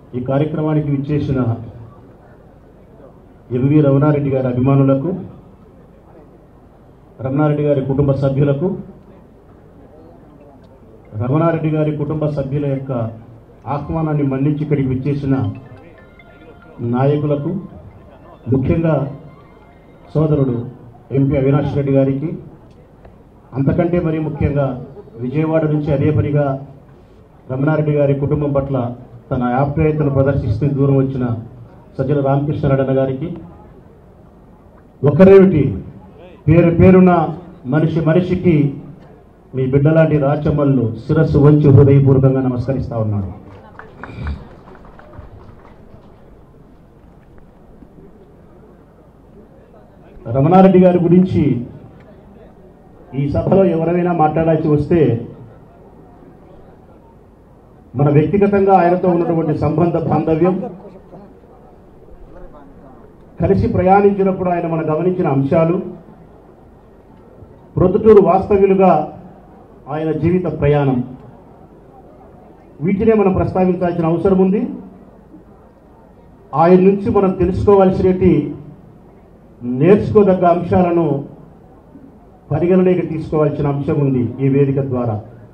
ఈ కార్యక్రమానికి విచ్చేసిన ఎంవి రమణారెడ్డి గారి అభిమానులకు రమణారెడ్డి గారి కుటుంబ సభ్యులకు రమణారెడ్డి గారి కుటుంబ సభ్యుల యొక్క ఆహ్వానాన్ని మన్నించి ఇక్కడికి విచ్చేసిన నాయకులకు ముఖ్యంగా సోదరుడు ఎంపీ అవినాష్ రెడ్డి గారికి అంతకంటే మరీ ముఖ్యంగా విజయవాడ నుంచి అదే పనిగా రమణారెడ్డి గారి కుటుంబం పట్ల తన ఆప్యాయతను ప్రదర్శిస్తూ దూరం వచ్చిన సజ్జల రామకృష్ణారెడ్డి గారికి ఒకరేమిటి పేరు పేరున మనిషి మనిషికి మీ బిడ్డలాంటి రాచమ్మల్లు శిరస్సు వంచి హృదయపూర్వకంగా నమస్కరిస్తా ఉన్నాను రమణారెడ్డి గారి గురించి ఈ సభలో ఎవరైనా మాట్లాడాల్సి వస్తే మన వ్యక్తిగతంగా ఆయనతో ఉన్నటువంటి సంబంధ బాంధవ్యం కలిసి ప్రయాణించినప్పుడు ఆయన మనం గమనించిన అంశాలు ప్రొద్దుటూరు వాస్తవ్యులుగా ఆయన జీవిత ప్రయాణం వీటినే మనం ప్రస్తావించాల్సిన అవసరం ఉంది ఆయన నుంచి మనం తెలుసుకోవాల్సినటి నేర్చుకోదగ్గ అంశాలను పరిగణలోకి తీసుకోవాల్సిన అంశం ఉంది ఈ వేదిక ద్వారా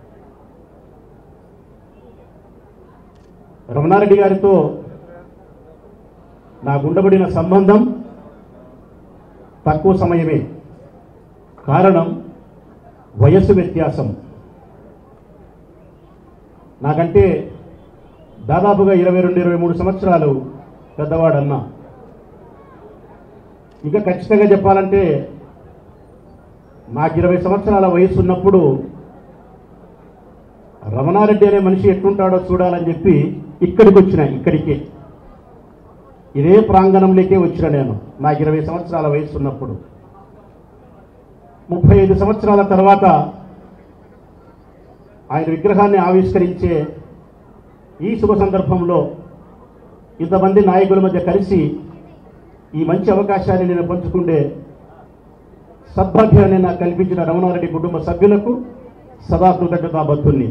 రమణారెడ్డి గారితో నాకు ఉండబడిన సంబంధం తక్కువ సమయమే కారణం వయస్సు వ్యత్యాసం నాకంటే దాదాపుగా ఇరవై రెండు ఇరవై మూడు సంవత్సరాలు పెద్దవాడన్నా ఇంకా ఖచ్చితంగా చెప్పాలంటే నాకు ఇరవై సంవత్సరాల వయసు ఉన్నప్పుడు రమణారెడ్డి అనే మనిషి ఎట్లుంటాడో చూడాలని చెప్పి ఇక్కడికి వచ్చిన ఇక్కడికే ఇదే ప్రాంగణంలోకే వచ్చిన నేను నాకు ఇరవై సంవత్సరాల వయసు ఉన్నప్పుడు ముప్పై ఐదు సంవత్సరాల తర్వాత ఆయన విగ్రహాన్ని ఆవిష్కరించే ఈ శుభ సందర్భంలో ఇంతమంది నాయకుల మధ్య కలిసి ఈ మంచి అవకాశాన్ని నేను పంచుకుంటే సద్భాగ్యాన్ని నాకు కల్పించిన రమణారెడ్డి కుటుంబ సభ్యులకు సదా కృతజ్ఞతాబద్ధుల్ని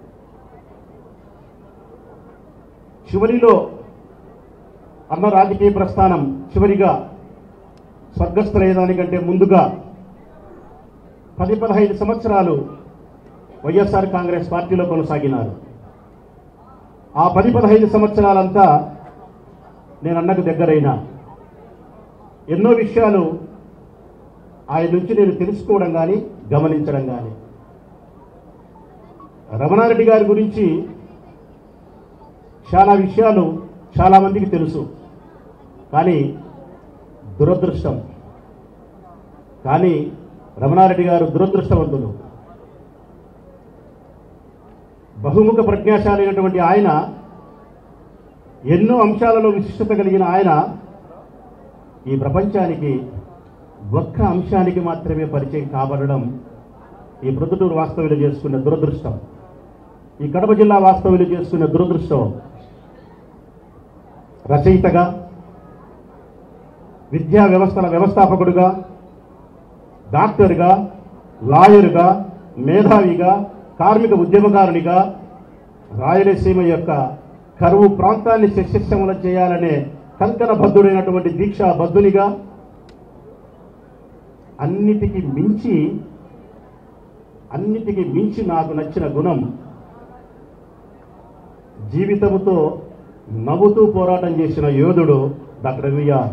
చివరిలో అన్న రాజకీయ ప్రస్థానం చివరిగా స్వర్గస్థులయ్యేదానికంటే ముందుగా పది పదహైదు సంవత్సరాలు వైఎస్ఆర్ కాంగ్రెస్ పార్టీలో కొనసాగినారు ఆ పది పదహైదు సంవత్సరాలంతా నేను అన్నకు దగ్గరైనా ఎన్నో విషయాలు ఆయన నుంచి నేను తెలుసుకోవడం కానీ గమనించడం కానీ రమణారెడ్డి గారి గురించి చాలా విషయాలు చాలా మందికి తెలుసు కానీ దురదృష్టం కానీ రమణారెడ్డి గారు దురదృష్టవంతులు బహుముఖ ప్రజ్ఞాశాలైనటువంటి ఆయన ఎన్నో అంశాలలో విశిష్టత కలిగిన ఆయన ఈ ప్రపంచానికి ఒక్క అంశానికి మాత్రమే పరిచయం కాబడడం ఈ ప్రొద్దుటూరు వాస్తవ్యులు చేసుకున్న దురదృష్టం ఈ కడప జిల్లా వాస్తవ్యులు చేసుకున్న దురదృష్టం రచయితగా విద్యా వ్యవస్థల వ్యవస్థాపకుడుగా డాక్టర్గా లాయరుగా మేధావిగా కార్మిక ఉద్యమకారునిగా రాయలసీమ యొక్క కరువు ప్రాంతాన్ని శస్యశ్రమల చేయాలనే కంకణ బద్ధుడైనటువంటి దీక్షా బద్ధునిగా అన్నిటికీ మించి అన్నిటికీ మించి నాకు నచ్చిన గుణం జీవితముతో నవ్వుతూ పోరాటం చేసిన యోధుడు డాక్టర్ రవిఆర్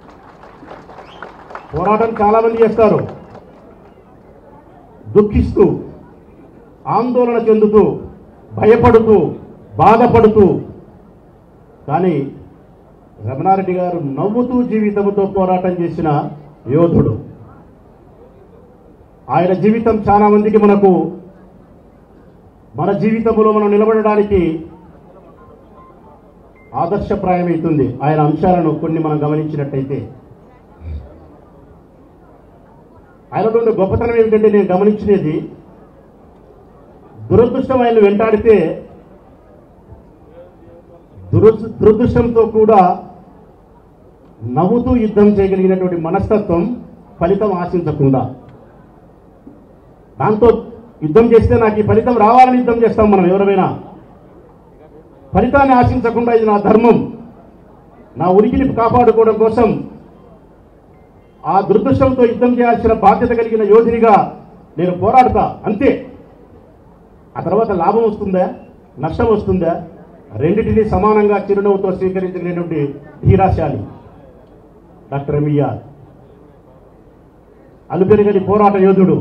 పోరాటం చాలా మంది చేస్తారు దుఃఖిస్తూ ఆందోళన చెందుతూ భయపడుతూ బాధపడుతూ కానీ రమణారెడ్డి గారు నవ్వుతూ జీవితంతో పోరాటం చేసిన యోధుడు ఆయన జీవితం చాలా మందికి మనకు మన జీవితంలో మనం నిలబడడానికి ఆదర్శప్రాయమవుతుంది ఆయన అంశాలను కొన్ని మనం గమనించినట్టయితే ఆయనటువంటి గొప్పతనం ఏమిటంటే నేను గమనించినది దురదృష్టం ఆయన వెంటాడితే దురదృ దురదృష్టంతో కూడా నవ్వుతూ యుద్ధం చేయగలిగినటువంటి మనస్తత్వం ఫలితం ఆశించకుండా దాంతో యుద్ధం చేస్తే నాకు ఈ ఫలితం రావాలని యుద్ధం చేస్తాం మనం ఎవరైనా ఫలితాన్ని ఆశించకుండా ఇది నా ధర్మం నా ఉనికిని కాపాడుకోవడం కోసం ఆ దురదృష్టంతో యుద్ధం చేయాల్సిన బాధ్యత కలిగిన యోధునిగా నేను పోరాడతా అంతే ఆ తర్వాత లాభం వస్తుందా నష్టం వస్తుందా రెండింటినీ సమానంగా చిరునవ్వుతో స్వీకరించగలిగినటువంటి ధీరాశాలి డాక్టర్ ఎంఈఆర్ అలుపెరగని పోరాట యోధుడు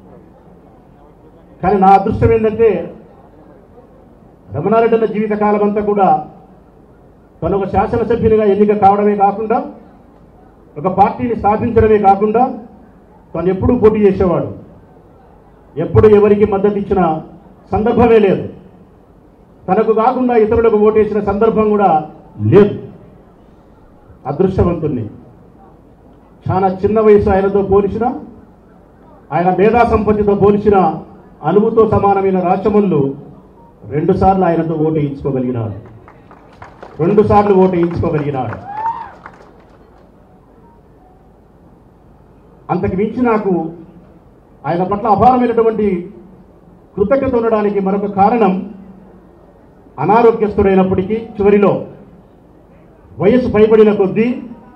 కానీ నా అదృష్టం ఏంటంటే రమణారెడ్డి అన్న జీవితకాలం అంతా కూడా తను ఒక శాసనసభ్యునిగా ఎన్నిక కావడమే కాకుండా ఒక పార్టీని స్థాపించడమే కాకుండా తను ఎప్పుడూ పోటీ చేసేవాడు ఎప్పుడు ఎవరికి మద్దతు ఇచ్చిన సందర్భమే లేదు తనకు కాకుండా ఇతరులకు ఓటేసిన సందర్భం కూడా లేదు అదృష్టవంతుణ్ణి చాలా చిన్న వయసు ఆయనతో పోల్చిన ఆయన మేధా సంపత్తితో పోల్చిన అనువుతో సమానమైన రాచమల్లు రెండుసార్లు ఆయనతో ఓటు వేయించుకోగలిగినాడు రెండు సార్లు ఓటు వేయించుకోగలిగినాడు అంతకు మించి నాకు ఆయన పట్ల అపారమైనటువంటి కృతజ్ఞత ఉండడానికి మరొక కారణం అనారోగ్యస్తుడైనప్పటికీ చివరిలో వయసు పైబడిన కొద్దీ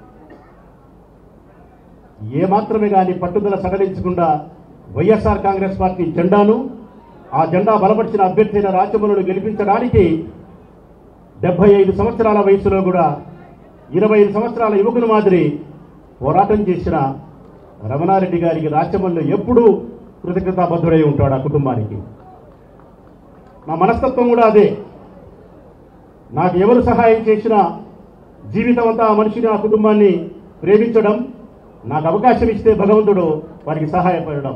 ఏమాత్రమే కానీ పట్టుదల సడలించకుండా వైఎస్ఆర్ కాంగ్రెస్ పార్టీ జెండాను ఆ జెండా బలపరిచిన అభ్యర్థి అయిన రాజమౌళిని గెలిపించడానికి డెబ్బై ఐదు సంవత్సరాల వయసులో కూడా ఇరవై ఐదు సంవత్సరాల యువకుని మాదిరి పోరాటం చేసిన రమణారెడ్డి గారికి రాచమల్లు ఎప్పుడూ కృతజ్ఞతాబద్ధుడై ఉంటాడు ఆ కుటుంబానికి నా మనస్తత్వం కూడా అదే నాకు ఎవరు సహాయం చేసినా జీవితం అంతా ఆ మనిషిని ఆ కుటుంబాన్ని ప్రేమించడం నాకు అవకాశం ఇస్తే భగవంతుడు వారికి సహాయపడడం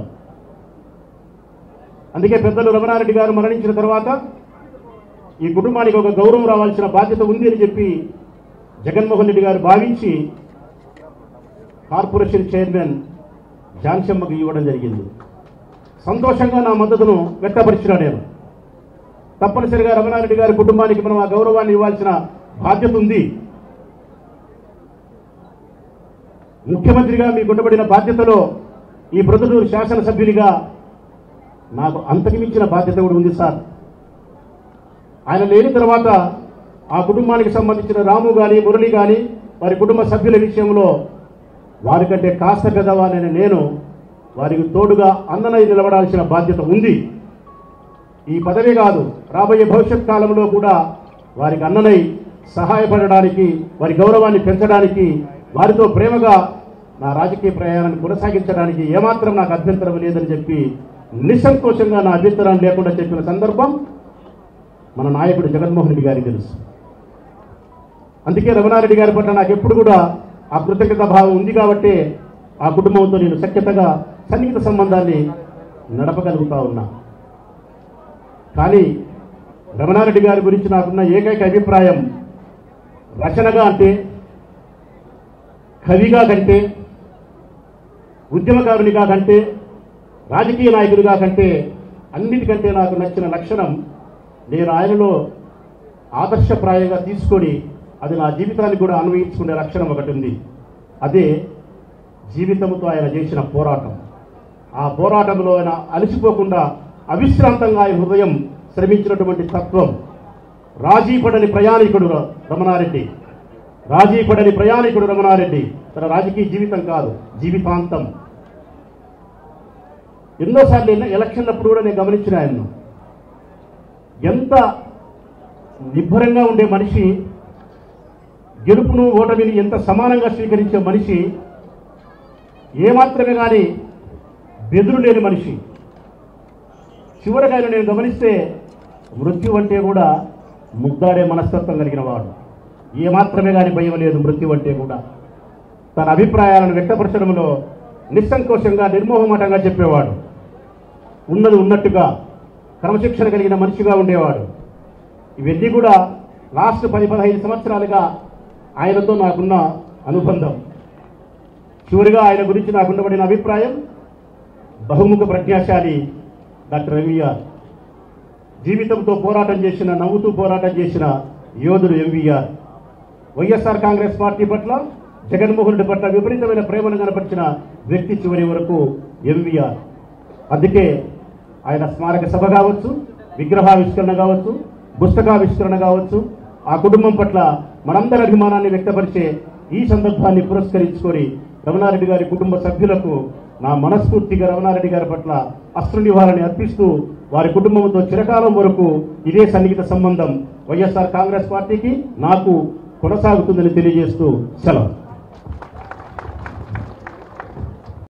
అందుకే పెద్దలు రమణారెడ్డి గారు మరణించిన తర్వాత ఈ కుటుంబానికి ఒక గౌరవం రావాల్సిన బాధ్యత ఉంది అని చెప్పి జగన్మోహన్ రెడ్డి గారు భావించి కార్పొరేషన్ చైర్మన్ జాన్సమ్మకు ఇవ్వడం జరిగింది సంతోషంగా నా మద్దతును వ్యక్తపరిచిన నేను తప్పనిసరిగా రమణారెడ్డి గారి కుటుంబానికి మనం ఆ గౌరవాన్ని ఇవ్వాల్సిన బాధ్యత ఉంది ముఖ్యమంత్రిగా మీకు ఉండబడిన బాధ్యతలో ఈ ప్రొద్దుటూరు శాసనసభ్యునిగా నాకు అంతకు మించిన బాధ్యత కూడా ఉంది సార్ ఆయన లేని తర్వాత ఆ కుటుంబానికి సంబంధించిన రాము కానీ మురళి కానీ వారి కుటుంబ సభ్యుల విషయంలో వారికంటే కాస్త పెద్దవానని నేను వారికి తోడుగా అన్ననై నిలబడాల్సిన బాధ్యత ఉంది ఈ పదవి కాదు రాబోయే భవిష్యత్ కాలంలో కూడా వారికి అన్ననై సహాయపడడానికి వారి గౌరవాన్ని పెంచడానికి వారితో ప్రేమగా నా రాజకీయ ప్రయాణాన్ని కొనసాగించడానికి ఏమాత్రం నాకు అభ్యంతరం లేదని చెప్పి నిస్సంకోచంగా నా అభ్యంతరాన్ని లేకుండా చెప్పిన సందర్భం మన నాయకుడు జగన్మోహన్ రెడ్డి గారికి తెలుసు అందుకే రమణారెడ్డి గారి పట్ల నాకు ఎప్పుడు కూడా ఆ కృతజ్ఞత భావం ఉంది కాబట్టి ఆ కుటుంబంతో నేను సఖ్యతగా సన్నిహిత సంబంధాన్ని నడపగలుగుతా ఉన్నా కానీ రమణారెడ్డి గారి గురించి నాకున్న ఏకైక అభిప్రాయం రచనగా అంటే కవిగా కంటే ఉద్యమకారునిగా కంటే రాజకీయ నాయకుడిగా కంటే అన్నిటికంటే నాకు నచ్చిన లక్షణం నేను ఆయనలో ఆదర్శప్రాయంగా తీసుకొని అది నా జీవితానికి కూడా అన్వయించుకునే లక్షణం ఒకటి ఉంది అదే జీవితంతో ఆయన చేసిన పోరాటం ఆ పోరాటంలో ఆయన అలసిపోకుండా అవిశ్రాంతంగా ఆయన హృదయం శ్రమించినటువంటి తత్వం రాజీ పడని ప్రయాణికుడు ర- రమణారెడ్డి రాజీ పడని ప్రయాణికుడు రమణారెడ్డి తన రాజకీయ జీవితం కాదు జీవితాంతం ఎన్నోసార్లు ఎన్న- ఎలక్షన్లప్పుడు కూడా నేను గమనించిన ఆయన్ను ఎంత నిబ్బరంగా ఉండే మనిషి గెలుపును ఓటమిని ఎంత సమానంగా స్వీకరించే మనిషి ఏమాత్రమే కానీ బెదురు లేని మనిషి చివరిగా ఆయన నేను గమనిస్తే మృత్యు అంటే కూడా ముద్దాడే మనస్తత్వం కలిగిన వాడు ఏమాత్రమే కానీ భయం లేదు మృత్యు అంటే కూడా తన అభిప్రాయాలను వ్యక్తపరచడంలో నిస్సంకోచంగా నిర్మోహమాటంగా చెప్పేవాడు ఉన్నది ఉన్నట్టుగా క్రమశిక్షణ కలిగిన మనిషిగా ఉండేవాడు ఇవన్నీ కూడా లాస్ట్ పది పదహైదు సంవత్సరాలుగా ఆయనతో నాకున్న అనుబంధం చివరిగా ఆయన గురించి నాకు ఉండబడిన అభిప్రాయం బహుముఖ ప్రజ్ఞాశాలి డాక్టర్ ఎంవీఆర్ జీవితంతో పోరాటం చేసిన నవ్వుతూ పోరాటం చేసిన యోధుడు ఎంవీఆర్ వైఎస్ఆర్ కాంగ్రెస్ పార్టీ పట్ల జగన్మోహన్ రెడ్డి పట్ల విపరీతమైన ప్రేమను కనపరిచిన వ్యక్తి చివరి వరకు ఎంవీఆర్ అందుకే ఆయన స్మారక సభ కావచ్చు విగ్రహావిష్కరణ కావచ్చు పుస్తకావిష్కరణ కావచ్చు ఆ కుటుంబం పట్ల మనందరి అభిమానాన్ని వ్యక్తపరిచే ఈ సందర్భాన్ని పురస్కరించుకొని రమణారెడ్డి గారి కుటుంబ సభ్యులకు నా మనస్ఫూర్తిగా రమణారెడ్డి గారి పట్ల అస్త్ర నివారణ అర్పిస్తూ వారి కుటుంబంతో చిరకాలం వరకు ఇదే సన్నిహిత సంబంధం వైఎస్ఆర్ కాంగ్రెస్ పార్టీకి నాకు కొనసాగుతుందని తెలియజేస్తూ సెలవు